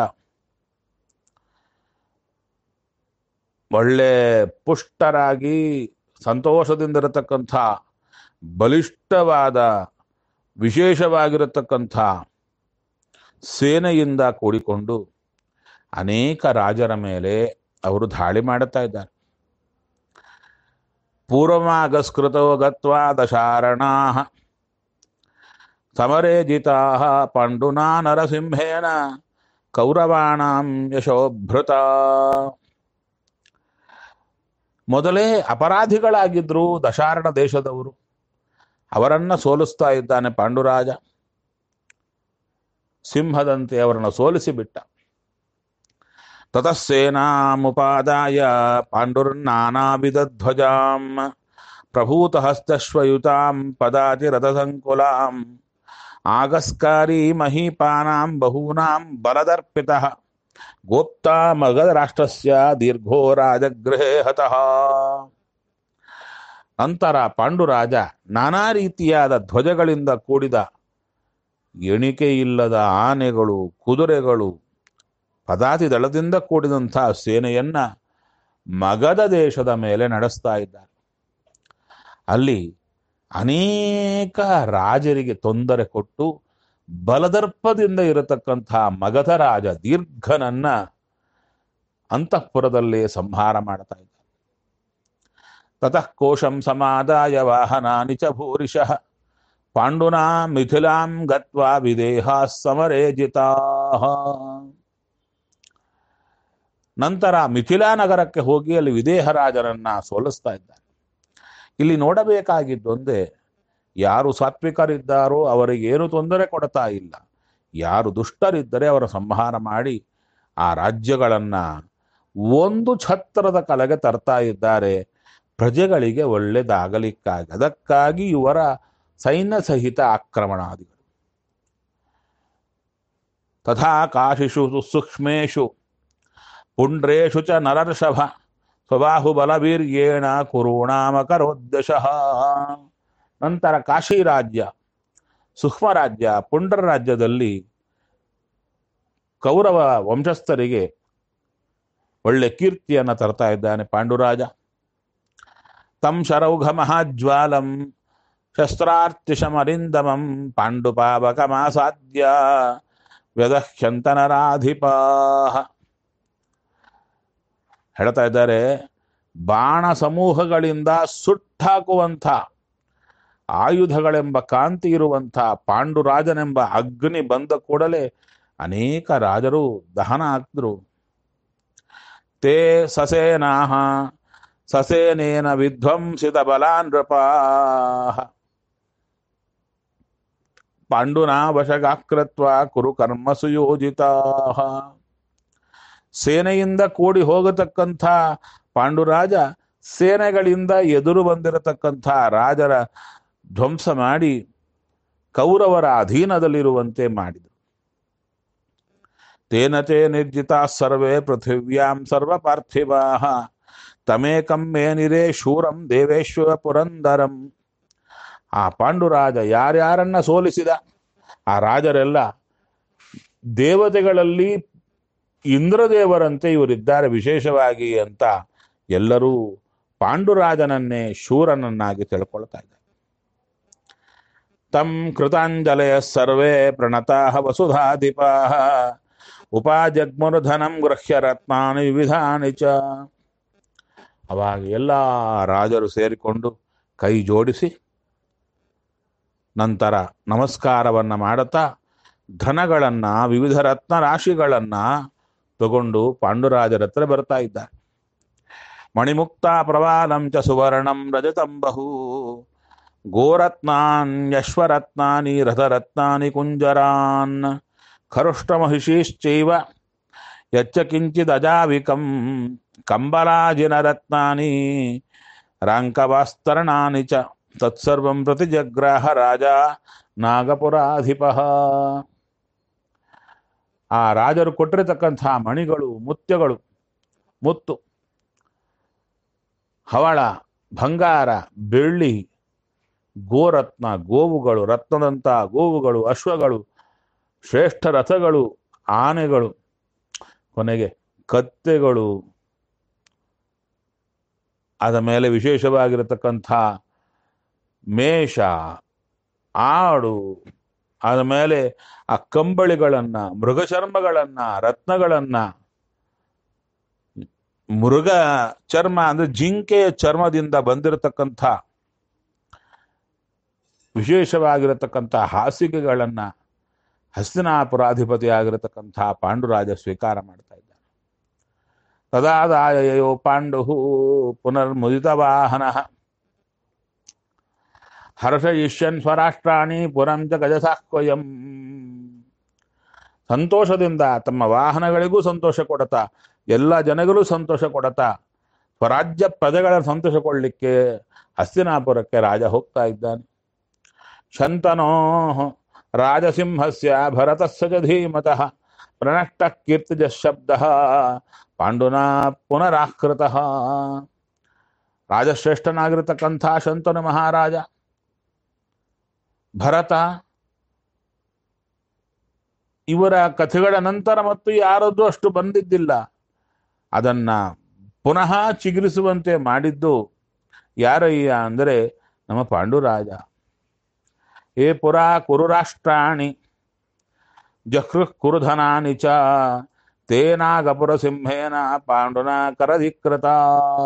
ಒಳ್ಳೆ ಪುಷ್ಟರಾಗಿ ಸಂತೋಷದಿಂದ ಇರತಕ್ಕಂಥ ಬಲಿಷ್ಠವಾದ ವಿಶೇಷವಾಗಿರತಕ್ಕಂಥ ಸೇನೆಯಿಂದ ಕೂಡಿಕೊಂಡು ಅನೇಕ ರಾಜರ ಮೇಲೆ ಅವರು ದಾಳಿ ಮಾಡುತ್ತಾ ಇದ್ದಾರೆ ಪೂರ್ವಮಾಗಸ್ಕೃತೋ ಗತ್ವಾ ದಶಾರಣಾ ಸಮರೇ ಜಿತಾ ಪಾಂಡುನಾ ನರಸಿಂಹೇನ ಕೌರವಾಣಾಂ ಯಶೋಭೃತ ಮೊದಲೇ ಅಪರಾಧಿಗಳಾಗಿದ್ರು ದಶಾರಣ ದೇಶದವರು ಅವರನ್ನ ಸೋಲಿಸ್ತಾ ಇದ್ದಾನೆ ಪಾಂಡುರಾಜ ಸಿಂಹದಂತೆ ಅವರನ್ನು ಸೋಲಿಸಿ ಬಿಟ್ಟ ತತಸ್ಸೇನಾಮುಪಾದಾಯ ಪಾಂಡುರ್ನಾನಾವಿಧಧ್ವಜಾಂ ಪ್ರಭೂತಹಸ್ತಶ್ವಯುತಾಂ ಪದಾತಿ ರಥಸಂಕುಲಾಂ ಆಗಸ್ಕಾರಿ ಮಹೀಪಾನಾಂ ಬಹೂನಾಂ ಬಲದರ್ಪಿತಃ ಗೋಪ್ತಾ ಮಗಧ ರಾಷ್ಟ್ರಸ್ಯ ದೀರ್ಘೋ ರಾಜಗೃಹೇ ಹತಃ ನಂತರ ಪಾಂಡುರಾಜ ನಾನಾ ರೀತಿಯಾದ ಧ್ವಜಗಳಿಂದ ಕೂಡಿದ ಎಣಿಕೆ ಇಲ್ಲದ ಆನೆಗಳು ಕುದುರೆಗಳು ಪದಾತಿ ದಳದಿಂದ ಕೂಡಿದಂಥ ಸೇನೆಯನ್ನ ಮಗಧ ದೇಶದ ಮೇಲೆ ನಡೆಸ್ತಾ ಇದ್ದಾರೆ ಅಲ್ಲಿ ಅನೇಕ ರಾಜರಿಗೆ ತೊಂದರೆ ಕೊಟ್ಟು ಬಲದರ್ಪದಿಂದ ಇರತಕ್ಕಂಥ ಮಗಧ ರಾಜ ದೀರ್ಘನನ್ನ ಅಂತಃಪುರದಲ್ಲಿ ಸಂಹಾರ ಮಾಡ್ತಾ ಇದ್ದ ತತಃ ಕೋಶಂ ಸಮಾದಾಯ ವಾಹನಾನಿ ಚ ಭೂರಿಶಃ ಪಾಂಡುನಾ ಮಿಥಿಲಾಂ ಗತ್ವಾ ವಿದೇಹ ಸಮರೇ ಜಿತಾ ನಂತರ ಮಿಥಿಲಾ ನಗರಕ್ಕೆ ಹೋಗಿ ಅಲ್ಲಿ ವಿದೇಹ ರಾಜರನ್ನ ಸೋಲಿಸ್ತಾ ಇದ್ದಾನೆ ಇಲ್ಲಿ ನೋಡಬೇಕಾಗಿದ್ದೊಂದೇ ಯಾರು ಸಾತ್ವಿಕರಿದ್ದಾರೋ ಅವರಿಗೆ ಏನು ತೊಂದರೆ ಕೊಡ್ತಾ ಇಲ್ಲ ಯಾರು ದುಷ್ಟರಿದ್ದರೆ ಅವರ ಸಂಹಾರ ಮಾಡಿ ಆ ರಾಜ್ಯಗಳನ್ನ ಒಂದು ಛತ್ರದ ಕಲೆಗೆ ತರ್ತಾ ಇದ್ದಾರೆ ಪ್ರಜೆಗಳಿಗೆ ಒಳ್ಳೆಯದಾಗಲಿಕ್ಕಾಗಿ ಅದಕ್ಕಾಗಿ ಇವರ ಸೈನ್ಯ ಸಹಿತ ಆಕ್ರಮಣಾದಿಗಳು ತಥಾ ಕಾಶಿಷು ಸೂಕ್ಷ್ಮೇಶು ಪುಂಡ್ರೇಶು ಚ ನರರ್ಷಭ ಸ್ವಬಾಹುಬಲವೀರ್ಯೇಣ ಕುರುಣಾಮಕರೋದ್ದಶಃ ನಂತರ ಕಾಶಿ ರಾಜ್ಯ ಸೂಕ್ಷ್ಮ ರಾಜ್ಯ ಪುಂಡ್ರ ರಾಜ್ಯದಲ್ಲಿ ಕೌರವ ವಂಶಸ್ಥರಿಗೆ ಒಳ್ಳೆ ಕೀರ್ತಿಯನ್ನು ತರ್ತಾ ಇದ್ದಾನೆ ಪಾಂಡುರಾಜ ತಂ ಶರೌಘ ಮಹಾಜ್ವಾಲಂ ಶಸ್ತ್ರಾರ್ತಿಶಮರಿಂದಮಂ ಪಾಂಡುಪಾವಕಮಾಸಾದ್ಯ ವ್ಯದಹ್ಯಂತನರಾಧಿಪಾ ಹೇಳ್ತಾ ಇದ್ದಾರೆ ಬಾಣ ಸಮೂಹಗಳಿಂದ ಸುಟ್ಟಾಕುವಂಥ ಆಯುಧಗಳೆಂಬ ಕಾಂತಿ ಇರುವಂಥ ಪಾಂಡುರಾಜನೆಂಬ ಅಗ್ನಿ ಬಂದ ಕೂಡಲೇ ಅನೇಕ ರಾಜರು ದಹನ ಆಗ್ತರು ತೇ ಸಸೇನಾಹ ಸಸೇನೇನ ವಿಧ್ವಂಸಿತ ಬಲಾನೃಪಾಹ ಪಾಂಡುನಾ ವಶಗಾಕೃತ್ವ ಕುರು ಕರ್ಮ ಸುಯೋಜಿತಾ ಸೇನೆಯಿಂದ ಕೂಡಿ ಹೋಗತಕ್ಕಂಥ ಪಾಂಡುರಾಜ ಸೇನೆಗಳಿಂದ ಎದುರು ಬಂದಿರತಕ್ಕಂಥ ರಾಜರ ಧ್ವಂಸ ಮಾಡಿ ಕೌರವರ ಅಧೀನದಲ್ಲಿರುವಂತೆ ಮಾಡಿದರು ತೇನ ತೇ ನಿರ್ಜಿತಾ ಸರ್ವೇ ಪೃಥಿವ್ಯಾಂ ಸರ್ವ ಪಾರ್ಥಿವಾ ತಮೇಕಂ ಮೇನಿರೇ ಶೂರಂ ದೇವೇಶ್ವರ ಪುರಂದರಂ ಆ ಪಾಂಡುರಾಜ ಯಾರ್ಯಾರನ್ನ ಸೋಲಿಸಿದ ಆ ರಾಜರೆಲ್ಲ ದೇವತೆಗಳಲ್ಲಿ ಇಂದ್ರದೇವರಂತೆ ಇವರಿದ್ದಾರೆ ವಿಶೇಷವಾಗಿ ಅಂತ ಎಲ್ಲರೂ ಪಾಂಡುರಾಜನನ್ನೇ ಶೂರನನ್ನಾಗಿ ತಿಳ್ಕೊಳ್ತಾ ಇದ್ದಾರೆ ತಂ ಕೃತಾಂಜಲಯ ಸರ್ವೇ ಪ್ರಣತಾ ವಸುಧಾಧಿಪಾ ಉಪಾಜಗ್ಮುರ್ಧನಂ ಗೃಹ್ಯ ರತ್ನಾನಿ ವಿವಿಧಾನಿ ಚ ಅವಾಗ ಎಲ್ಲ ರಾಜರು ಸೇರಿಕೊಂಡು ಕೈ ಜೋಡಿಸಿ ನಂತರ ನಮಸ್ಕಾರವನ್ನ ಮಾಡುತ್ತಾ ಧನಗಳನ್ನ ವಿವಿಧ ರತ್ನ ರಾಶಿಗಳನ್ನ ತಗೊಂಡು ಪಾಂಡುರಾಜರ ಹತ್ರ ಬರ್ತಾ ಇದ್ದಾರೆ ಮಣಿಮುಕ್ತ ಪ್ರವಾಲಂ ಚ ಸುವರ್ಣಂ ರಜತಂ ಬಹು ಗೋರತ್ನಾನ್ಯಶ್ವರತ್ನಾನಿ ರಥರತ್ನಾನಿ ಕುಂಜರಾನ್ ಖರುಷ್ಟಮಹಿಷೀಶ್ಚೈವ ಯಚ್ಚ ಕಿಂಚಿದಜಾವಿಕಂ ಕಂಬಲಾಜಿನರತ್ನಾನಿ ರಾಂಕವಾಸ್ತರಣಾನಿ ಚ ತತ್ಸರ್ವಂ ಪ್ರತಿಜಗ್ರಾಹ ರಾಜ ನಾಗಪುರಾಧಿಪ ಆ ರಾಜರು ಕೊಟ್ಟಿರತಕ್ಕಂತಹ ಮಣಿಗಳು ಮುತ್ಯಗಳು ಮುತ್ತು ಹವಳ ಬಂಗಾರ ಬೆಳ್ಳಿ ಗೋರತ್ನ ಗೋವುಗಳು ರತ್ನದಂಥ ಗೋವುಗಳು ಅಶ್ವಗಳು ಶ್ರೇಷ್ಠ ರಥಗಳು ಆನೆಗಳು ಕೊನೆಗೆ ಕತ್ತೆಗಳು ಅದ ಮೇಲೆ ವಿಶೇಷವಾಗಿರತಕ್ಕಂಥ ಮೇಷ ಆಡು ಆದ ಮೇಲೆ ಆ ಕಂಬಳಿಗಳನ್ನ ಮೃಗಚರ್ಮಗಳನ್ನ ರತ್ನಗಳನ್ನ ಮೃಗ ಚರ್ಮ ಅಂದ್ರೆ ಜಿಂಕೆಯ ಚರ್ಮದಿಂದ ಬಂದಿರತಕ್ಕಂಥ ವಿಶೇಷವಾಗಿರತಕ್ಕಂಥ ಹಾಸಿಗೆಗಳನ್ನ ಹಸ್ತಿನಾಪುರಾಧಿಪತಿ ಆಗಿರತಕ್ಕಂಥ ಪಾಂಡುರಾಜ ಸ್ವೀಕಾರ ಮಾಡ್ತಾ ಇದ್ದಾನೆ ತದಾದಾಯಯೋ ಪಾಂಡು ಪುನರ್ಮುದಿತ ವಾಹನ ಹರ್ಷಯಿಷ್ಯನ್ ಸ್ವರಾಷ್ಟ್ರಾಣಿ ಪುರಂ ಚ ಗಜಸಾಕ್ವಯಂ ಸಂತೋಷದಿಂದ ತಮ್ಮ ವಾಹನಗಳಿಗೂ ಸಂತೋಷ ಕೊಡತಾ ಎಲ್ಲ ಜನಗಳು ಸಂತೋಷ ಕೊಡತಾ ಸ್ವರಾಜ್ಯ ಪ್ರಜೆಗಳ ಸಂತೋಷ ಕೊಡಲಿಕ್ಕೆ ಹಸ್ತಿನಾಪುರಕ್ಕೆ ರಾಜ ಹೋಗ್ತಾ ಇದ್ದಾನೆ ಶಂತನೋ ರಾಜಸಿಂಹಸ್ಯ ಭರತಸ್ಸ ಚ ಧೀಮತಃ ಪ್ರಣಷ್ಟ ಕೀರ್ತಿಜ ಶಬ್ದ ಪಾಂಡುನಾ ಪುನರಾಕೃತ ರಾಜಶ್ರೇಷ್ಠನಾಗಿರತಕ್ಕಂಥ ಶಂತನು ಮಹಾರಾಜ ಭರತ ಇವರ ಕಥೆಗಳ ನಂತರ ಮತ್ತು ಯಾರದ್ದು ಅಷ್ಟು ಬಂದಿದ್ದಿಲ್ಲ ಅದನ್ನ ಪುನಃ ಚಿಗುರಿಸುವಂತೆ ಮಾಡಿದ್ದು ಯಾರಯ್ಯ ಅಂದರೆ ನಮ್ಮ ಪಾಂಡುರಾಜ ಏ ಪುರಾ ಕುರುರಾಷ್ಟ್ರಾಣಿ ಜಹೃ ಕುರುಧನಾನಿ ಚ ತೇನಾಗಪುರ ಸಿಂಹೇನ ಪಾಂಡುನ ಕರಧಿಕೃತಾ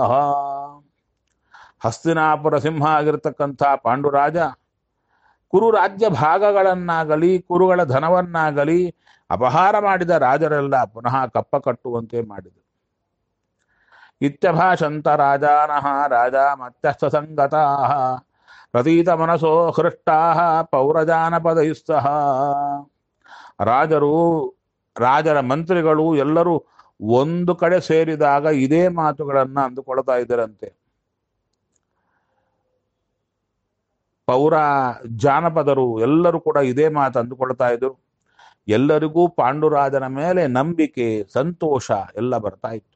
ಹಸ್ತಿನಾಪುರ ಸಿಂಹ ಆಗಿರತಕ್ಕಂಥ ಪಾಂಡುರಾಜ ಕುರು ರಾಜ್ಯ ಭಾಗಗಳನ್ನಾಗಲಿ ಕುರುಗಳ ಧನವನ್ನಾಗಲಿ ಅಪಹಾರ ಮಾಡಿದ ರಾಜರೆಲ್ಲ ಪುನಃ ಕಪ್ಪ ಕಟ್ಟುವಂತೆ ಮಾಡಿದರು ಇತ್ಯಭಾಷಂತ ರಾಜಾನಃ ರಾಜ ಮತ್ಯಸ್ಥ ಸಂಗತಾ ಪ್ರತೀತ ಮನಸೋ ಹೃಷ್ಟಾ ಪೌರಜಾನಪದೈಸ್ತಃ ರಾಜರು ರಾಜರ ಮಂತ್ರಿಗಳು ಎಲ್ಲರೂ ಒಂದು ಕಡೆ ಸೇರಿದಾಗ ಇದೇ ಮಾತುಗಳನ್ನ ಅಂದುಕೊಳ್ತಾ ಇದ್ದರಂತೆ ಪೌರ ಜಾನಪದರು ಎಲ್ಲರೂ ಕೂಡ ಇದೇ ಮಾತು ಅಂದುಕೊಳ್ತಾ ಇದ್ರು ಎಲ್ಲರಿಗೂ ಪಾಂಡುರಾಜನ ಮೇಲೆ ನಂಬಿಕೆ ಸಂತೋಷ ಎಲ್ಲ ಬರ್ತಾ ಇತ್ತು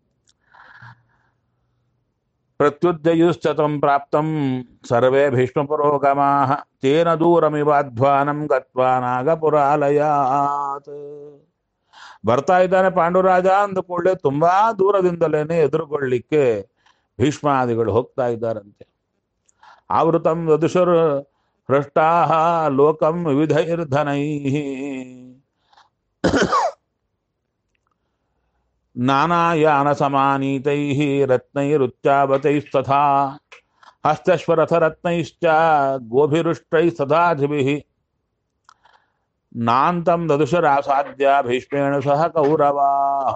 ಪ್ರತ್ಯುಜ್ಜಯುಶ್ಚತಂ ಪ್ರಾಪ್ತಂ ಸರ್ವೇ ಭೀಷ್ಮ ಪುರೋಗಮಾಹ ತೇನ ದೂರಮಿವಾಧ್ವಾನಂ ಗತ್ವಾ ನಾಗಪುರಾಲಯಾತ್ ಬರ್ತಾ ಇದ್ದಾನೆ ಪಾಂಡುರಾಜ ಅಂದುಕೊಳ್ಳೆ ತುಂಬಾ ದೂರದಿಂದಲೇನೆ ಎದುರುಗೊಳ್ಳಿಕ್ಕೆ ಭೀಷ್ಮಾದಿಗಳು ಹೋಗ್ತಾ ಇದ್ದಾರಂತೆ ಆವೃತಂ ವದುಷರು ಹೃಷ್ಟಾ ಲೋಕಂ ವಿವಿಧೈರ್ಧನೈ ನಾನಾಯಾನ ಸಮಾನೀತೈ ರತ್ನೈರುಚ್ಚಾವತೈಸ್ತಥಾ ಹಸ್ತಶ್ವರಥರತ್ನೈಶ್ಚ ಗೋಭಿರುಷ್ಟೈಸ್ತಥಾಧಿಭಿಃ ನಾಂತಂ ದದುಷರಾಸಾದ್ಯ ಭೀಷ್ಮೇಣ ಸಹ ಕೌರವಾಹ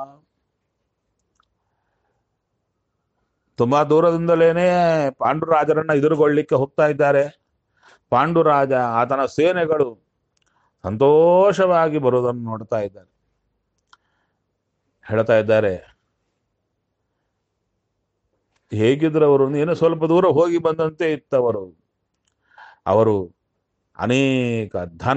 ತುಂಬಾ ದೂರದಿಂದಲೇನೆ ಪಾಂಡುರಾಜರನ್ನ ಎದುರುಗೊಳ್ಳಿಕ್ಕೆ ಹೋಗ್ತಾ ಇದ್ದಾರೆ ಪಾಂಡುರಾಜ ಆತನ ಸೇನೆಗಳು ಸಂತೋಷವಾಗಿ ಬರುವುದನ್ನು ನೋಡ್ತಾ ಇದ್ದಾರೆ ಹೇಳ್ತಾ ಇದ್ದಾರೆ ಹೇಗಿದ್ರು ಅವರು ಏನೋ ಸ್ವಲ್ಪ ದೂರ ಹೋಗಿ ಬಂದಂತೆ ಇತ್ತವರು ಅವರು ಅನೇಕ ಧನ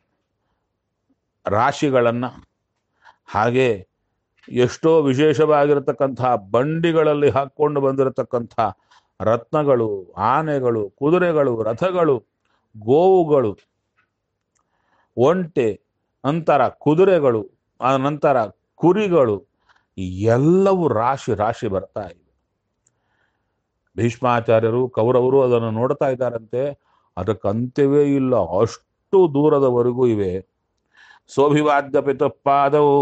ರಾಶಿಗಳನ್ನ ಹಾಗೆ ಎಷ್ಟೋ ವಿಶೇಷವಾಗಿರತಕ್ಕಂಥ ಬಂಡಿಗಳಲ್ಲಿ ಹಾಕ್ಕೊಂಡು ಬಂದಿರತಕ್ಕಂಥ ರತ್ನಗಳು ಆನೆಗಳು ಕುದುರೆಗಳು ರಥಗಳು ಗೋವುಗಳು ಒಂಟೆ ನಂತರ ಕುದುರೆಗಳು ಆ ನಂತರ ಕುರಿಗಳು ಎಲ್ಲವೂ ರಾಶಿ ರಾಶಿ ಬರ್ತಾ ಇವೆ ಭೀಷ್ಮಾಚಾರ್ಯರು ಕೌರವರು ಅದನ್ನು ನೋಡ್ತಾ ಇದ್ದಾರಂತೆ ಅದಕ್ಕೆ ಅಂತ್ಯವೇ ಇಲ್ಲ ಅಷ್ಟು ದೂರದವರೆಗೂ ಇವೆ ಸೋಭಿವಾದ್ಯ ಪಿತುಪಾದವು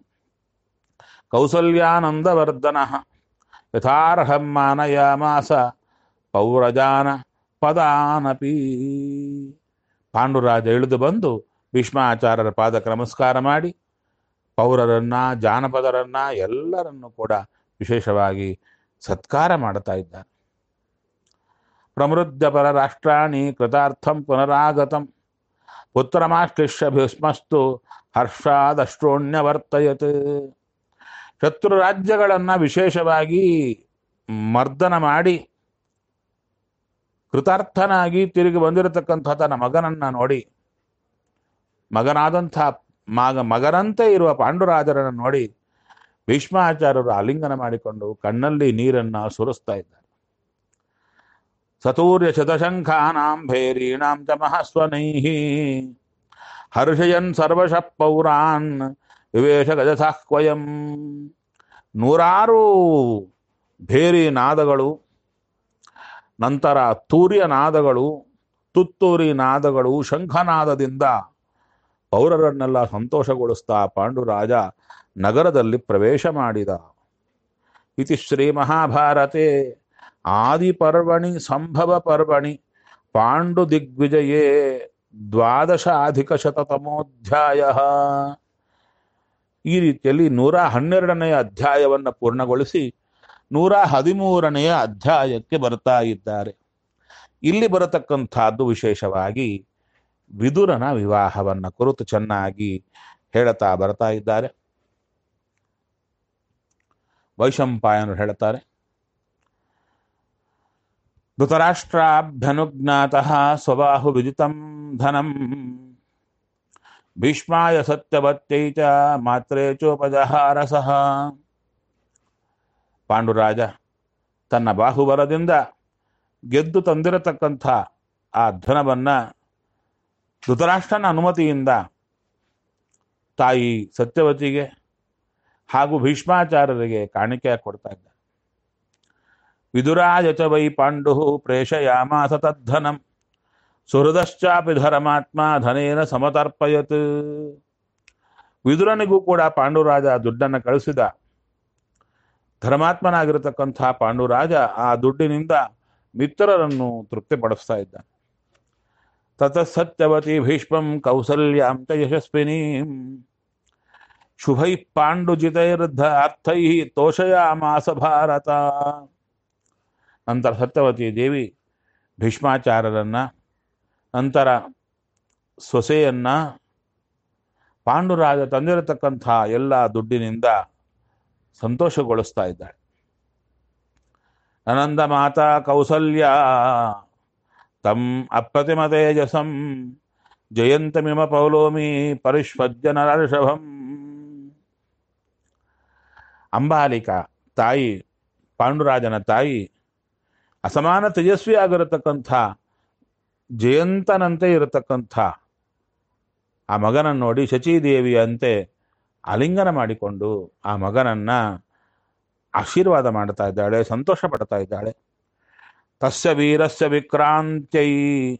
ಕೌಸಲ್ಯಾನಂದವರ್ಧನ ಯಥಾರ್ಹಂ ಮಾನಯಾಮಾಸ ಪೌರಜಾನ ಪದಾನಪಿ ಪಾಂಡುರಾಜ ಇಳಿದು ಬಂದು ಭೀಷ್ಮಾಚಾರ್ಯರ ಪಾದಕ್ಕೆ ನಮಸ್ಕಾರ ಮಾಡಿ ಪೌರರನ್ನ ಜಾನಪದರನ್ನ ಎಲ್ಲರನ್ನು ಕೂಡ ವಿಶೇಷವಾಗಿ ಸತ್ಕಾರ ಮಾಡ್ತಾ ಇದ್ದಾರೆ ಪ್ರಮೃದ್ಯ ಪರರಾಷ್ಟ್ರಾಣಿ ಕೃತಾರ್ಥಂ ಪುನರಾಗತಂ ಪುತ್ರಮಾಶ್ಲಿಷ್ಯ ಭೀಷ್ಮಸ್ತು ಹರ್ಷಾದಷ್ಟೋಣ್ಯವರ್ತಯತ್ ಶತ್ರು ರಾಜ್ಯಗಳನ್ನ ವಿಶೇಷವಾಗಿ ಮರ್ದನ ಮಾಡಿ ಕೃತಾರ್ಥನಾಗಿ ತಿರುಗಿ ಬಂದಿರತಕ್ಕಂಥ ತನ್ನ ಮಗನನ್ನ ನೋಡಿ ಮಗನಾದಂಥ ಮಗ ಮಗನಂತೆ ಇರುವ ಪಾಂಡುರಾಜರನ್ನು ನೋಡಿ ಭೀಷ್ಮಾಚಾರ್ಯರು ಆಲಿಂಗನ ಮಾಡಿಕೊಂಡು ಕಣ್ಣಲ್ಲಿ ನೀರನ್ನ ಸುರಿಸ್ತಾ ಇದ್ದಾರೆ ಸತೂರ್ಯ ಶತಶಂಖಾನಾಂ ಭೇರೀಣಾಂ ಚ ಮಹಾಸ್ವನೈಃ ಹರ್ಷಯನ್ ಸರ್ವಶಃ ಪೌರಾನ್ ವಿವೇಶ ಗಜಸಾಹ್ವಯಂ ನೂರಾರು ಭೇರಿ ನಾದಗಳು ನಂತರ ತೂರ್ಯ ನಾದಗಳು ತುತ್ತೂರಿ ನಾದಗಳು ಶಂಖನಾದದಿಂದ ಪೌರರನ್ನೆಲ್ಲ ಸಂತೋಷಗೊಳಿಸ್ತಾ ಪಾಂಡುರಾಜ ನಗರದಲ್ಲಿ ಪ್ರವೇಶ ಮಾಡಿದ ಇತಿ ಶ್ರೀ ಮಹಾಭಾರತೆ ಆದಿಪರ್ವಣಿ ಸಂಭವ ಪರ್ವಣಿ ಪಾಂಡು ದಿಗ್ವಿಜಯೇ ದ್ವಾದಶಾಧಿಕ ಶತತಮೋಧ್ಯಾಯ ಈ ರೀತಿಯಲ್ಲಿ ನೂರ ಹನ್ನೆರಡನೆಯ ಅಧ್ಯಾಯವನ್ನು ಪೂರ್ಣಗೊಳಿಸಿ ನೂರ ಹದಿಮೂರನೆಯ ಅಧ್ಯಾಯಕ್ಕೆ ಬರ್ತಾ ಇದ್ದಾರೆ ಇಲ್ಲಿ ಬರತಕ್ಕಂಥದ್ದು ವಿಶೇಷವಾಗಿ ವಿದುರನ ವಿವಾಹವನ್ನ ಕುರಿತು ಚೆನ್ನಾಗಿ ಹೇಳುತ್ತಾ ಬರ್ತಾ ಇದ್ದಾರೆ ವೈಶಂಪಾಯನರು ಹೇಳುತ್ತಾರೆ ಧೃತರಾಷ್ಟ್ರಾಭ್ಯನುಜ್ಞಾತಃ ಸ್ವಬಾಹು ವಿದಿತಂ ಧನಂ ಭೀಷ್ಮಾಯ ಸತ್ಯವತ್ಯೈ ಚ ಮಾತ್ರೇ ಚೋಪಜಹಾರ ಸಹ ಪಾಂಡುರಾಜ ತನ್ನ ಬಾಹುಬಲದಿಂದ ಗೆದ್ದು ತಂದಿರತಕ್ಕಂಥ ಆ ಧನವನ್ನ ಧೃತರಾಷ್ಟ್ರನ ಅನುಮತಿಯಿಂದ ತಾಯಿ ಸತ್ಯವತಿಗೆ ಹಾಗೂ ಭೀಷ್ಮಾಚಾರ್ಯರಿಗೆ ಕಾಣಿಕೆ ಕೊಡ್ತಾ ಇದ್ದ ವಿದುರಾಯ ಚ ವೈ ಪಾಂಡು ಪ್ರೇಷಯಾಮಾಸ ತದ್ಧನಂ ಸುಹೃದಶ್ಚಾಪಿ ಧರ್ಮಾತ್ಮ ಧನೇನ ಸಮತರ್ಪಯತ್ ವಿದುರನಿಗೂ ಕೂಡ ಪಾಂಡುರಾಜ ದುಡ್ಡನ್ನು ಕಳಿಸಿದ ಧರ್ಮಾತ್ಮನಾಗಿರತಕ್ಕಂಥ ಪಾಂಡುರಾಜ ಆ ದುಡ್ಡಿನಿಂದ ಮಿತ್ರರನ್ನು ತೃಪ್ತಿಪಡಿಸ್ತಾ ಇದ್ದ ತತ ಸತ್ಯವತಿ ಭೀಷ್ಮಂ ಕೌಸಲ್ಯಾಂ ಚ ಯಶಸ್ವಿನೀಂ ಶುಭೈ ಪಾಂಡುಜಿತೈರ್ಧ ಅರ್ಥೈ ತೋಷಯಾಮಾಸ ಭಾರತ ನಂತರ ಸತ್ಯವತಿ ದೇವಿ ಭೀಷ್ಮಾಚಾರ್ಯರನ್ನ ನಂತರ ಸೊಸೆಯನ್ನ ಪಾಂಡುರಾಜ ತಂದಿರತಕ್ಕಂಥ ಎಲ್ಲ ದುಡ್ಡಿನಿಂದ ಸಂತೋಷಗೊಳಿಸ್ತಾ ಇದ್ದಾಳೆ ಅನಂದ ಮಾತಾ ಕೌಸಲ್ಯ ತಂ ಅಪ್ರತಿಮ ತೇಜಸಂ ಜಯಂತಮಿಮ ಪೌಲೋಮಿ ಪರಿಷ್ವಜ್ಯ ನರಷಭಂ ಅಂಬಾಲಿಕಾ ತಾಯಿ ಪಾಂಡುರಾಜನ ತಾಯಿ ಅಸಮಾನ ತೇಜಸ್ವಿ ಆಗಿರತಕ್ಕಂಥ ಜಯಂತನಂತೆ ಇರತಕ್ಕಂಥ ಆ ಮಗನನ್ನು ನೋಡಿ ಶಚೀದೇವಿಯಂತೆ ಆಲಿಂಗನ ಮಾಡಿಕೊಂಡು ಆ ಮಗನನ್ನ ಆಶೀರ್ವಾದ ಮಾಡ್ತಾ ಇದ್ದಾಳೆ ಸಂತೋಷ ಪಡ್ತಾ ಇದ್ದಾಳೆ ತಸ್ಯ ವೀರಸ್ಯ ವಿಕ್ರಾಂತ್ಯೈ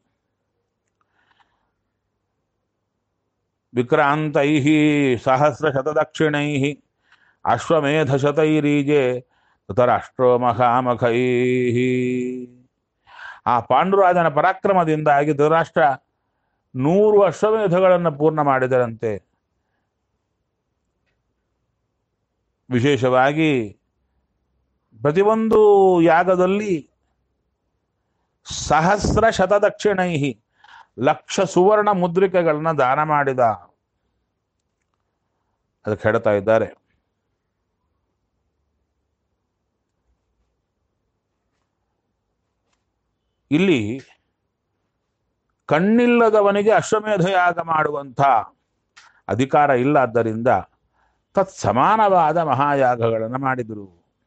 ವಿಕ್ರಾಂತೈ ಸಹಸ್ರ ಶತದಕ್ಷಿಣೈ ಅಶ್ವಮೇಧಶತೈರೀಜೆ ಧೃತರಾಷ್ಟ್ರೋ ಮಹಾಮಖೈ ಆ ಪಾಂಡುರಾಜನ ಪರಾಕ್ರಮದಿಂದಾಗಿ ಧೃತರಾಷ್ಟ್ರ ನೂರು ಅಶ್ವಮೇಧಗಳನ್ನು ಪೂರ್ಣ ಮಾಡಿದರಂತೆ ವಿಶೇಷವಾಗಿ ಪ್ರತಿಯೊಂದು ಯಾಗದಲ್ಲಿ ಸಹಸ್ರ ಶತದಕ್ಷಿಣೈ ಲಕ್ಷ ಸುವರ್ಣ ಮುದ್ರಿಕೆಗಳನ್ನ ದಾನ ಮಾಡಿದ ಅದಕ್ಕೆ ಹೇಳ್ತಾ ಇದ್ದಾರೆ ಇಲ್ಲಿ ಕಣ್ಣಿಲ್ಲದವನಿಗೆ ಅಶ್ವಮೇಧ ಯಾಗ ಮಾಡುವಂಥ ಅಧಿಕಾರ ಇಲ್ಲ ಆದ್ದರಿಂದ ತತ್ ಸಮಾನವಾದ ಮಹಾಯಾಗಗಳನ್ನು ಮಾಡಿದರು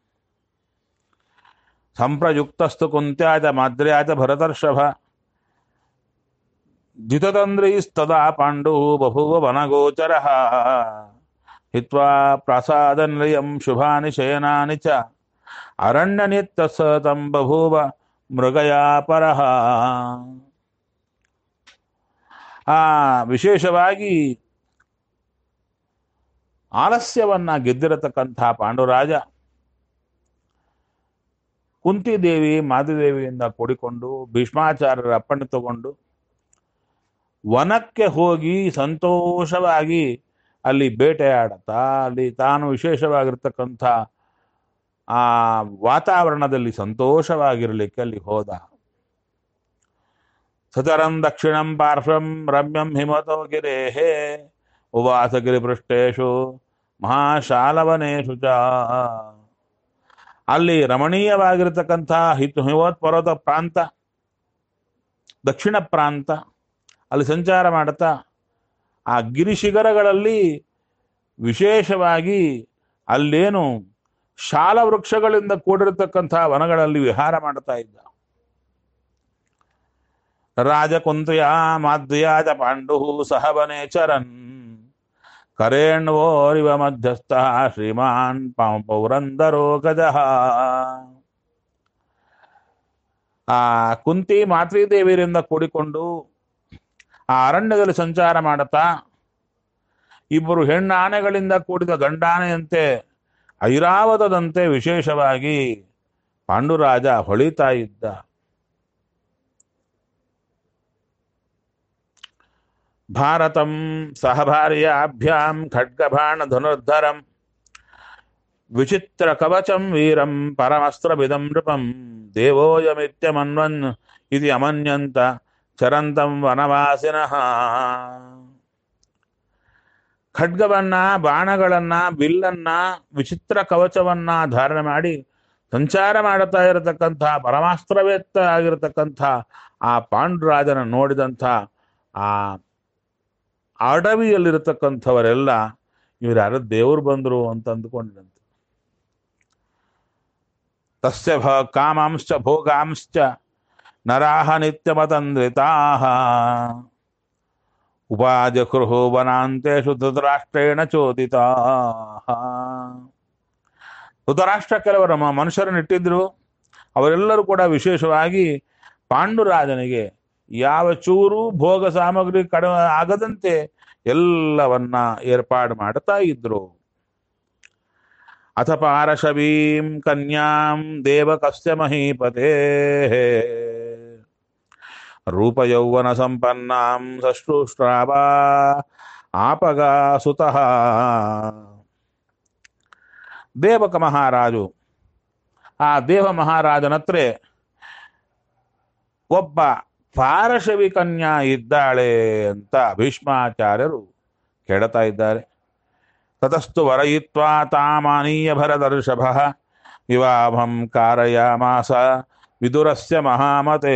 ಸಂಪ್ರಯುಕ್ತಸ್ತು ಕುಂತ್ಯಾಜ ಮಾದ್ರ್ಯಾಜ ಭರತರ್ಷಭ ಜಿತತಂದ್ರೈಸ್ತದಾ ಪಾಂಡು ಬಭುವ ವನಗೋಚರ ಹಿತ್ವಾ ಪ್ರಾಸಾದ ನಿಲಯಂ ಶುಭಾನಿ ಶಯನಾನಿ ಚ ಅರಣ್ಯನಿತ್ಯ ಸತಂ ಬಭೂವ ಮೃಗಯಾಪರಃ ಆ ವಿಶೇಷವಾಗಿ ಆಲಸ್ಯವನ್ನ ಗೆದ್ದಿರತಕ್ಕಂಥ ಪಾಂಡುರಾಜ ಕುಂತಿದೇವಿ ಮಾಧುದೇವಿಯಿಂದ ಕೂಡಿಕೊಂಡು ಭೀಷ್ಮಾಚಾರ್ಯರ ಅಪ್ಪಣೆ ತಗೊಂಡು ವನಕ್ಕೆ ಹೋಗಿ ಸಂತೋಷವಾಗಿ ಅಲ್ಲಿ ಬೇಟೆಯಾಡತಾ ಅಲ್ಲಿ ತಾನು ವಿಶೇಷವಾಗಿರ್ತಕ್ಕಂಥ ಆ ವಾತಾವರಣದಲ್ಲಿ ಸಂತೋಷವಾಗಿರಲಿಕ್ಕೆ ಅಲ್ಲಿ ಹೋದ ಸತರಂ ದಕ್ಷಿಣಂ ಪಾರ್ಶ್ವಂ ರಮ್ಯಂ ಹಿಮತೋ ಗಿರೇಹೇ ಉವಾಸಗಿರಿ ಪೃಷ್ಠೇಶು ಮಹಾಶಾಲವನೇಶು ಚ ಅಲ್ಲಿ ರಮಣೀಯವಾಗಿರತಕ್ಕಂಥ ಹಿತ್ ಹಿಮೋತ್ಪರ್ವತ ಪ್ರಾಂತ ದಕ್ಷಿಣ ಪ್ರಾಂತ ಅಲ್ಲಿ ಸಂಚಾರ ಮಾಡುತ್ತಾ ಆ ಗಿರಿಶಿಖರಗಳಲ್ಲಿ ವಿಶೇಷವಾಗಿ ಅಲ್ಲೇನು ಶಾಲ ವೃಕ್ಷಗಳಿಂದ ಕೂಡಿರತಕ್ಕಂಥ ವನಗಳಲ್ಲಿ ವಿಹಾರ ಮಾಡ್ತಾ ಇದ್ದ ರಾಜಕುಂತೆಯ ಮಾದ್ರಿಯಾಜ ಪಾಂಡು ಸಹವನೆ ಚರನ್ ಕರೇಣ್ವೋರಿವ ಮಧ್ಯಸ್ಥ ಶ್ರೀಮಾನ್ ಪಾ- ಪೌರಂದರೋ ಗಜಃ ಆ ಕುಂತಿ ಮಾತೃದೇವಿಯರಿಂದ ಕೂಡಿಕೊಂಡು ಆ ಅರಣ್ಯದಲ್ಲಿ ಸಂಚಾರ ಮಾಡುತ್ತಾ ಇಬ್ಬರು ಹೆಣ್ಣು ಆನೆಗಳಿಂದ ಕೂಡಿದ ಗಂಡಾನೆಯಂತೆ ಐರಾವತದಂತೆ ವಿಶೇಷವಾಗಿ ಪಾಂಡುರಾಜ ಹೊಳಿತಾ ಇದ್ದ ಭಾರತಂ ಸಹಭಾರ್ಯಾಭ್ಯಾಂ ಖಡ್ಗಬಾಣ ಧನುರ್ಧರಂ ವಿಚಿತ್ರ ಕವಚಂ ವೀರಂ ಪರಮಸ್ತ್ರವಿದಂ ನೃಪಂ ದೇವೋಯಮಿತ್ಯಮನ್ವನ್ ಇದು ಅಮನ್ಯಂತ ಚರಂತಂ ವನವಾಸಿನಃ ಖಡ್ಗವನ್ನ ಬಾಣಗಳನ್ನ ಬಿಲ್ಲನ್ನ ವಿಚಿತ್ರ ಕವಚವನ್ನ ಧಾರಣೆ ಮಾಡಿ ಸಂಚಾರ ಮಾಡುತ್ತಾ ಇರತಕ್ಕಂಥ ಪರಮಾಸ್ತ್ರವೇತ್ತ ಆಗಿರತಕ್ಕಂಥ ಆ ಪಾಂಡುರಾಜನ ನೋಡಿದಂಥ ಆ ಅಡವಿಯಲ್ಲಿರತಕ್ಕಂಥವರೆಲ್ಲ ಇವ್ರು ಯಾರು ದೇವ್ರು ಬಂದರು ಅಂತ ಅಂದುಕೊಂಡಿದಂತೆ ತಸ್ಯ ಭ ಕಾಮಾಂಶ್ಚ ಭೋಗಾಂಶ್ಚ ನರಾಹ ನಿತ್ಯಮತಂದ್ರಿತಾಹ ಉಪಾಜಕೃಹು ವನಾಂತೇಶು ಧೃತರಾಷ್ಟ್ರೇಣ ಚೋದಿತಾ ಧೃತರಾಷ್ಟ್ರ ಕೆಲವರು ಮ- ಮನುಷ್ಯರನ್ನು ಇಟ್ಟಿದ್ರು ಅವರೆಲ್ಲರೂ ಕೂಡ ವಿಶೇಷವಾಗಿ ಪಾಂಡುರಾಜನಿಗೆ ಯಾವ ಚೂರು ಭೋಗ ಸಾಮಗ್ರಿ ಕಡಿಮೆ ಆಗದಂತೆ ಎಲ್ಲವನ್ನ ಏರ್ಪಾಡು ಮಾಡುತ್ತಾ ಇದ್ರು ಅಥ ಪಾರಶವೀಂ ಕನ್ಯಾಂ ದೇವಕಸ್ಯ ಮಹೀಪತೆ ರೂಪಯೌವನ ಸಂಪನ್ನಾಂ ಸಶ್ರುಶ್ರಾವಾ ಆಪಗ ಸುತಃ ದೇವಕ ಮಹಾರಾಜು ಆ ದೇವ ಮಹಾರಾಜನತ್ರ ಒಬ್ಬ ಪಾರಶವಿ ಕನ್ಯಾ ಇದ್ದಾಳೆ ಅಂತ ಭೀಷ್ಮಾಚಾರ್ಯರು ಕೆಡತಾ ಇದ್ದಾರೆ ತತಸ್ತು ವರಯಿತ್ವಾ ತಾಮಾನೀಯ ಭರದರ್ಷಭ ಇವಾಭಂ ಕಾರಯಾಮಾಸ ವಿದುರಸ್ಯ ಮಹಾಮತೆ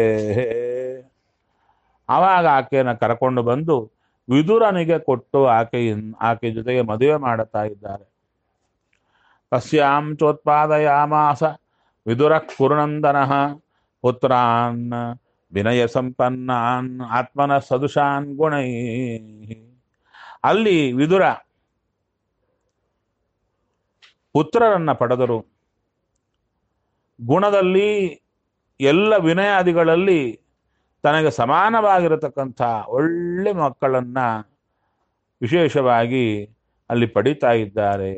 ಆವಾಗ ಆಕೆಯನ್ನು ಕರ್ಕೊಂಡು ಬಂದು ವಿದುರನಿಗೆ ಕೊಟ್ಟು ಆಕೆಯಿನ್ ಆಕೆ ಜೊತೆಗೆ ಮದುವೆ ಮಾಡುತ್ತಾ ಇದ್ದಾರೆ ತಸ್ಯಾಂ ಚೋತ್ಪಾದಯಾಮಾಸ ವಿದುರ ಕುರುನಂದನ ಪುತ್ರಾನ್ ವಿನಯ ಸಂಪನ್ನಾನ್ ಆತ್ಮನ ಸದುಷಾನ್ ಗುಣೈ ಅಲ್ಲಿ ವಿದುರ ಪುತ್ರರನ್ನ ಪಡೆದರು ಗುಣದಲ್ಲಿ ಎಲ್ಲ ವಿನಯಾದಿಗಳಲ್ಲಿ ತನಗೆ ಸಮಾನವಾಗಿರತಕ್ಕಂಥ ಒಳ್ಳೆ ಮಕ್ಕಳನ್ನ ವಿಶೇಷವಾಗಿ ಅಲ್ಲಿ ಪಡಿತಾ ಇದ್ದಾರೆ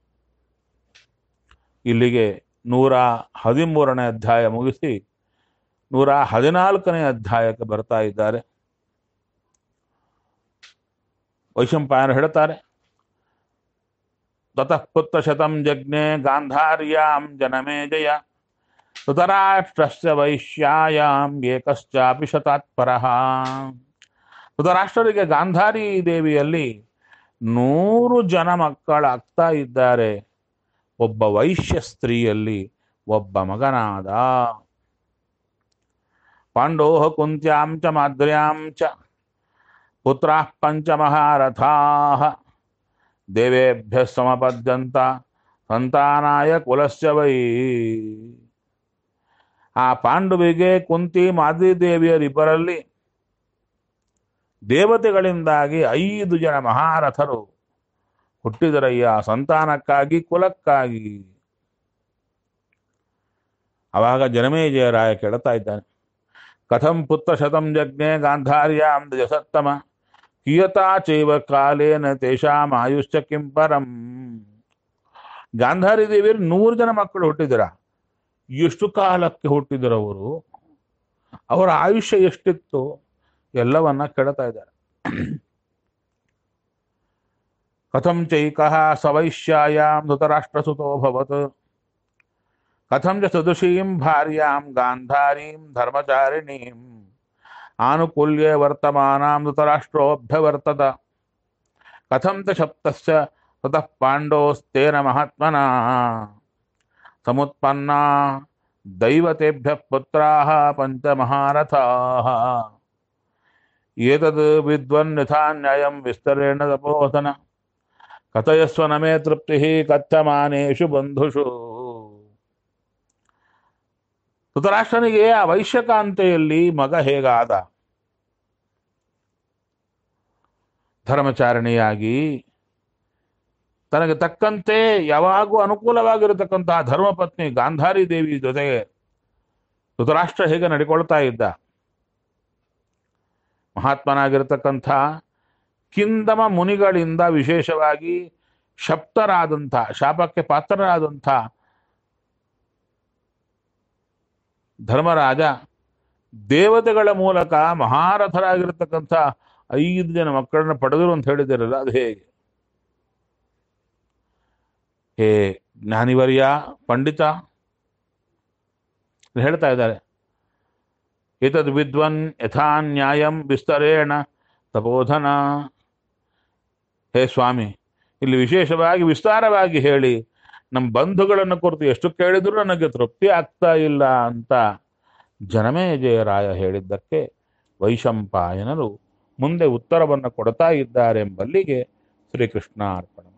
ಇಲ್ಲಿಗೆ ನೂರ ಹದಿಮೂರನೇ ಅಧ್ಯಾಯ ಮುಗಿಸಿ ನೂರ ಹದಿನಾಲ್ಕನೇ ಅಧ್ಯಾಯಕ್ಕೆ ಬರ್ತಾ ಇದ್ದಾರೆ ವೈಶಂಪಾಯನ ಹೇಳ್ತಾರೆ ತತಃ ಪುತ್ರ ಶತಂ ಜಜ್ಞೆ ಗಾಂಧಾರ್ಯಾಂ ಜನಮೇಜಯ ಧೃತರಾಷ್ಟ್ರಸ್ಯ ವೈಶ್ಯಾಯಾಂ ಏಕಶ್ಚಾಪಿ ಶತಾತ್ಪರಃ ಧೃತರಾಷ್ಟ್ರರಿಗೆ ಗಾಂಧಾರಿ ದೇವಿಯಲ್ಲಿ ನೂರು ಜನ ಮಕ್ಕಳಾಗ್ತಾ ಇದ್ದಾರೆ ಒಬ್ಬ ವೈಶ್ಯ ಸ್ತ್ರೀಯಲ್ಲಿ ಒಬ್ಬ ಮಗನಾದ ಪಾಂಡೋ ಕುಂತ್ಯಾಂ ಚ ಮಾದ್ರ್ಯಾಂ ಚ ಪುತ್ರಾ ಪಂಚಮಹಾರಥಾ ದೇವೇಭ್ಯ ಸಮಪದ್ಯಂತ ಸಂತಾನಾಯ ಕುಲಸ್ಯ ವೈ ಆ ಪಾಂಡುವಿಗೆ ಕುಂತಿ ಮಾದ್ರಿ ದೇವಿಯರಿಬ್ಬರಲ್ಲಿ ದೇವತೆಗಳಿಂದಾಗಿ ಐದು ಜನ ಮಹಾರಥರು ಹುಟ್ಟಿದರಯ್ಯ ಸಂತಾನಕ್ಕಾಗಿ ಕುಲಕ್ಕಾಗಿ ಅವಾಗ ಜನಮೇಜಯರಾಯ ಕೇಳ್ತಾ ಇದ್ದಾನೆ ಕಥಂ ಪುತ್ರ ಶತಂ ಜಜ್ಞೆ ಗಾಂಧಾರ್ಯಾಂ ಜಸತ್ತಮ ಕಿಯತಾ ಚೈವ ಕಾಲೇನ ತೇಷಾಂ ಆಯುಷ್ಯ ಕಿಂ ಪರಂ ಗಾಂಧಾರಿ ದೇವಿಯರು ನೂರು ಜನ ಮಕ್ಕಳು ಹುಟ್ಟಿದಿರ ಎಷ್ಟು ಕಾಲಕ್ಕೆ ಹುಟ್ಟಿದರವರು ಅವರ ಆಯುಷ್ಯ ಎಷ್ಟಿತ್ತು ಎಲ್ಲವನ್ನ ಕೆಡ್ತಾ ಇದ್ದಾರೆ ಕಥಂ ಚೈಕಃ ಸವೈಶ್ಯಾಯಾಂ ಧೃತರಾಷ್ಟ್ರಸುತೋಭವತ್ ಕಥಂ ಚ ಸದೃಶೀಂ ಭಾರ್ಯಾಂ ಗಾಂಧಾರೀಂ ಧರ್ಮಚಾರಿಣೀಂ ಆನುಕೂಲ್ಯೆ ವರ್ತಮಾನಾಂ ಧೃತರಾಷ್ಟ್ರೋಭ್ಯವರ್ತತ ಕಥಂ ಚ ಸಪ್ತಸ್ಯ ತತಃ ಪಾಂಡೋಸ್ತೇನ ಮಹಾತ್ಮನ ಸಮುತ್ಪನ್ನಾ ದೈವತೆಭ್ಯ ಪುತ್ರಾಃ ಪಂಚಮಹಾರಥಾಃ ಏತದ್ ವಿದ್ವನ್ ಯಥಾ ನ್ಯಾಯಂ ವಿಸ್ತರೇಣ ತಪೋಧನ ಕಥಯಸ್ವ ನ ಮೇ ತೃಪ್ತಿ ಕಥಮಾನೇಷು ಬಂಧುಷು ಧೃತರಾಷ್ಟ್ರನಿಗೆ ಆ ವೈಶ್ಯಕಾಂತೆಯಲ್ಲಿ ಮಗ ಹೇಗಾದ ಧರ್ಮಚಾರಿಣಿಯಾಗಿ ತನಗೆ ತಕ್ಕಂತೆ ಯಾವಾಗೂ ಅನುಕೂಲವಾಗಿರತಕ್ಕಂತಹ ಧರ್ಮಪತ್ನಿ ಗಾಂಧಾರಿ ದೇವಿ ಜೊತೆಗೆ ಧೃತರಾಷ್ಟ್ರ ಹೇಗೆ ನಡ್ಕೊಳ್ತಾ ಇದ್ದ ಮಹಾತ್ಮನಾಗಿರತಕ್ಕಂಥ ಕಿಂದಮ ಮುನಿಗಳಿಂದ ವಿಶೇಷವಾಗಿ ಶಪ್ತರಾದಂಥ ಶಾಪಕ್ಕೆ ಪಾತ್ರರಾದಂಥ ಧರ್ಮರಾಜ ದೇವತೆಗಳ ಮೂಲಕ ಮಹಾರಥರಾಗಿರತಕ್ಕಂಥ ಐದು ಜನ ಮಕ್ಕಳನ್ನ ಪಡೆದರು ಅಂತ ಹೇಳಿದಿರಲ್ಲ ಅದು ಹೇಗೆ ಹೇ ಜ್ಞಾನಿವರ್ಯ ಪಂಡಿತ ಹೇಳ್ತಾ ಇದ್ದಾರೆ ಏತದ್ ವಿದ್ವನ್ ಯಥಾ ನ್ಯಾಯಂ ವಿಸ್ತರೇಣ ತಪೋಧನ ಹೇ ಸ್ವಾಮಿ ಇಲ್ಲಿ ವಿಶೇಷವಾಗಿ ವಿಸ್ತಾರವಾಗಿ ಹೇಳಿ ನಮ್ಮ ಬಂಧುಗಳನ್ನು ಕುರಿತು ಎಷ್ಟು ಕೇಳಿದರೂ ನನಗೆ ತೃಪ್ತಿ ಆಗ್ತಾ ಇಲ್ಲ ಅಂತ ಜನಮೇಜಯರಾಯ ಹೇಳಿದ್ದಕ್ಕೆ ವೈಶಂಪಾಯನರು ಮುಂದೆ ಉತ್ತರವನ್ನು ಕೊಡ್ತಾ ಇದ್ದಾರೆ ಎಂಬಲ್ಲಿಗೆ ಶ್ರೀಕೃಷ್ಣ ಅರ್ಪಣ